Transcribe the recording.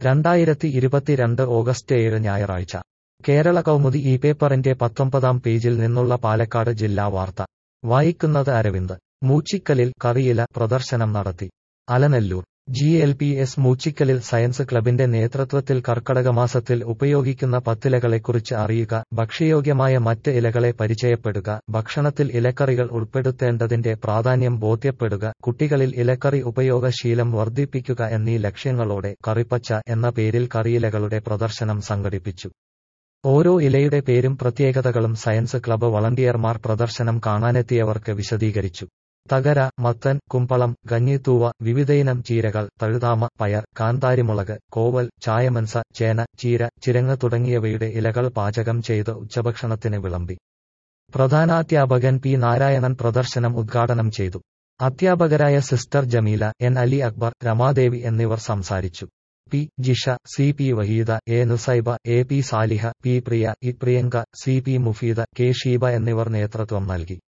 രണ്ടായിരത്തി ഇരുപത്തിരണ്ട് ഓഗസ്റ്റ് ഏഴ് ഞായറാഴ്ച കേരള കൗമുദി ഈ പേപ്പറിന്റെ പത്തൊമ്പതാം പേജിൽ നിന്നുള്ള പാലക്കാട് ജില്ലാ വാർത്ത വായിക്കുന്നത് അരവിന്ദ് മൂച്ചിക്കലിൽ കറിയില പ്രദർശനം നടത്തി Alanallur G L P S മൂച്ചിക്കലിൽ സയൻസ് ക്ലബിന്റെ നേതൃത്വത്തിൽ കർക്കടകമാസത്തിൽ ഉപയോഗിക്കുന്ന പത്തിലകളെക്കുറിച്ച് അറിയുക ഭക്ഷ്യയോഗ്യമായ മറ്റ് ഇലകളെ പരിചയപ്പെടുക ഭക്ഷണത്തിൽ ഇലക്കറികൾ ഉൾപ്പെടുത്തേണ്ടതിന്റെ പ്രാധാന്യം ബോധ്യപ്പെടുക കുട്ടികളിൽ ഇലക്കറി ഉപയോഗശീലം വർദ്ധിപ്പിക്കുക എന്നീ ലക്ഷ്യങ്ങളോടെ കറിപ്പച്ച എന്ന പേരിൽ കറിയിലകളുടെ പ്രദർശനം സംഘടിപ്പിച്ചു ഓരോ ഇലയുടെ പേരും പ്രത്യേകതകളും സയൻസ് ക്ലബ്ബ് വളണ്ടിയർമാർ പ്രദർശനം കാണാനെത്തിയവർക്ക് വിശദീകരിച്ചു തകര മത്തൻ കുമ്പളം കഞ്ഞിത്തൂവ വിവിധയിനം ചീരകൾ തഴുതാമ പയർ കാന്താരിമുളക് കോവൽ ചായമൻസ ചേന ചീര ചിരങ്ങ് തുടങ്ങിയവയുടെ ഇലകൾ പാചകം ചെയ്ത് ഉച്ചഭക്ഷണത്തിന് വിളമ്പി പ്രധാനാധ്യാപകൻ പി നാരായണൻ പ്രദർശനം ഉദ്ഘാടനം ചെയ്തു അധ്യാപകരായ സിസ്റ്റർ ജമീല എൻ അലി അക്ബർ രമാദേവി എന്നിവർ സംസാരിച്ചു P Jisha C P Waheeda A Nusaiba A P Saliha P Priya E Priyanka C P Mufeeda K Sheeba എന്നിവർ നേതൃത്വം നൽകി